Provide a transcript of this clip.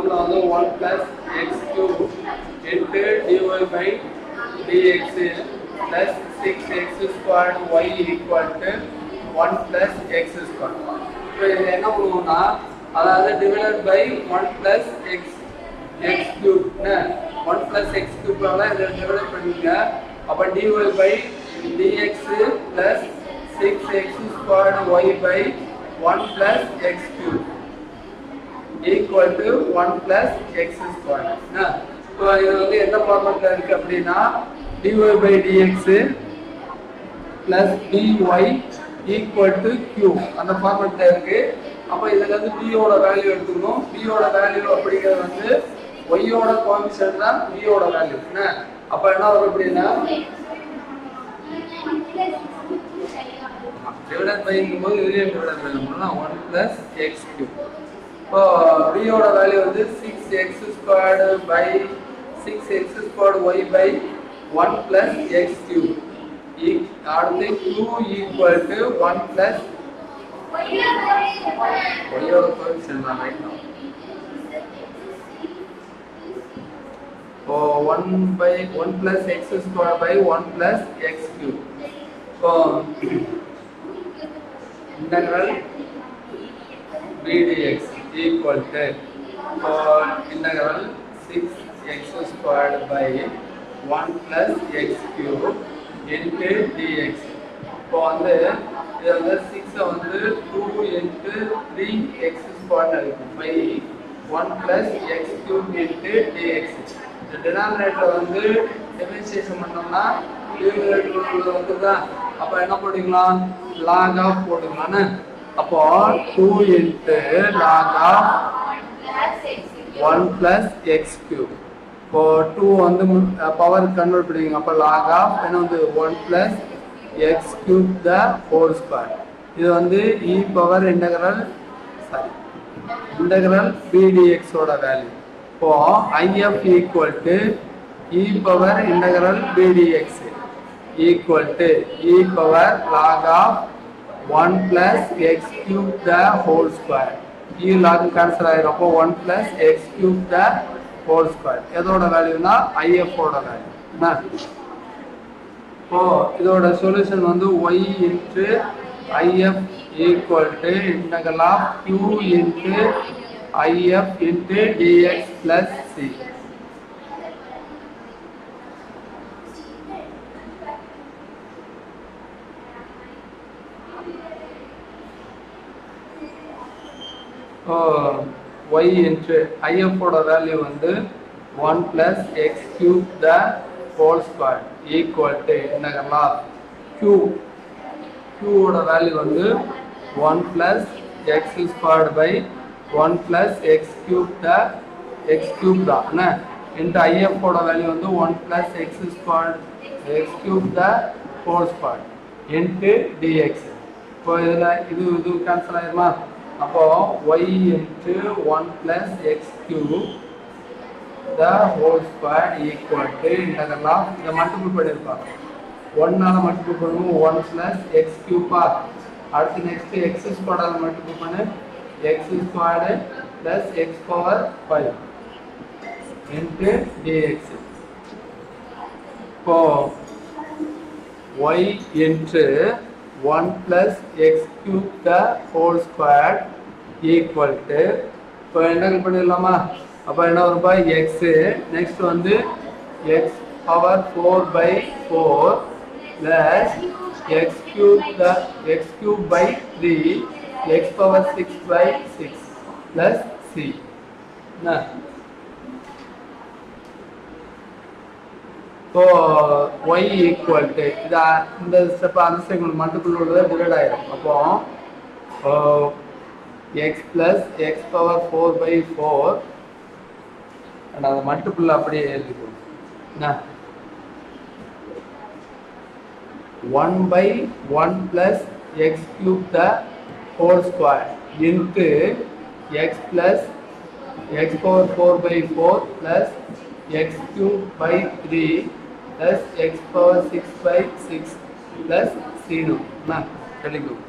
multiple வந்து one plus x cube into d y by d x plus six x squared y equal to one plus x square இப்போ இது என்ன பண்ணுவோம்னா அதாவது divided by one plus x x cube one plus x கியூப்னால இதை divide பண்ணுங்க அப்போ d y by d x plus six x squared y by one plus x cube equal to one plus x square இப்போ இது வந்து எந்த ஃபார்மெட்டில் இருக்கு அப்படின்னா d y by d x plus d y equal to q அந்த ஃபார்மெட்டில் இருக்கு அப்போ இதுல இருந்து பியோட வேல்யூ எடுத்துக்கணும் பியோட வேல்யூ அப்படிங்கிறது வந்து ஒய்யோட கோஎஃபிஷியன்ட் தான் பியோட வேல்யூ என்ன அப்போ என்ன வரும் அப்படின்னா டிவைடட் பைங்கும் போது இதுலேயும் டிவைடட் பை பண்ணலாம் ஒன் பிளஸ் எக்ஸ் கியூப் இப்போ பியோட வேல்யூ வந்து six x squared by six x squared y by one plus x cube அடுத்து q equal to one plus ஒய்யோட கோஎஃபிஷியன்ட் தான் ரைட் now இப்போ one by one plus x square by one plus x cube இப்போ integral bdx equal to for integral 6x squared by 1 plus x cube into dx இப்போ வந்து இது வந்து 6 வந்து 2 into 3x squared இருக்கும் by 1 plus x cube into dx இந்த denominator வந்து differentiation பண்ணோம்னா நியூமரேட்டர் வந்துதா அப்ப என்ன போட்டுக்கலாம் log ஆஃப் போட்டுக்கலாம்னு அப்போ 2 into log of 1 plus x cube இப்போ 2 வந்து பவர் கன்வெர்ட் பண்ணுவீங்க அப்போ log ஆஃப் என்ன வந்து 1 plus x cube the whole square இது வந்து e power integral sorry integral bdx ஓட வேல்யூ இப்போ if equal to e power integral bdx equal to e power log of 1 plus x cube the whole square e log cancel ஆயிரும் அப்போ 1 plus x cube the whole square எதோட வேல்யூனா if ஓட value என்ன இப்போ இதோட solution வந்து y into if equal to integral of q into if into dx plus c y into if ஓட value வந்து 1 plus x cube the whole square equal to integral of q q ஓட value வந்து 1 plus x squared by 1 plus x cube the x cube தான் என்ன into if ஓட value வந்து 1 plus x squared x cube the whole square into dx இப்போ இதுல இது இது கேன்சல் ஆயிருமா அப்போ y into 1 plus x cube the whole square equal to integral of இதை மல்டிபிள் பண்ணிருப்பாங்க 1 ஆல மல்டிபிள் பண்ணுவோம் 1 plus x cube ஆ அடுத்து நெக்ஸ்ட் x ஸ்கொயர் ஆல மல்டிபிள் பண்ணு x square plus x power 5 into dx இப்போ y into 1 plus x cube the whole square equal to இப்போ என்ன பண்ணிடலாமா அப்போ என்ன வரும்பா x நெக்ஸ்ட் வந்து x power 4 by 4 plus x cube the x cube by 3 x power 6 by 6 plus c என்ன இப்போ y ஈக்குவல் டு இது இந்த ஸ்டெப் அந்த செக்மெண்ட் மல்டிபிள் உள்ளதை டிவைட் ஆயிரும் அப்போ x plus x power four by four and அதை மல்டிபிள் அப்படியே எழுதிக்கணும் என்ன one by one plus x cube the whole square into x plus x power four by four plus x cube by three plus x power 6 by 6 plus c no na telling you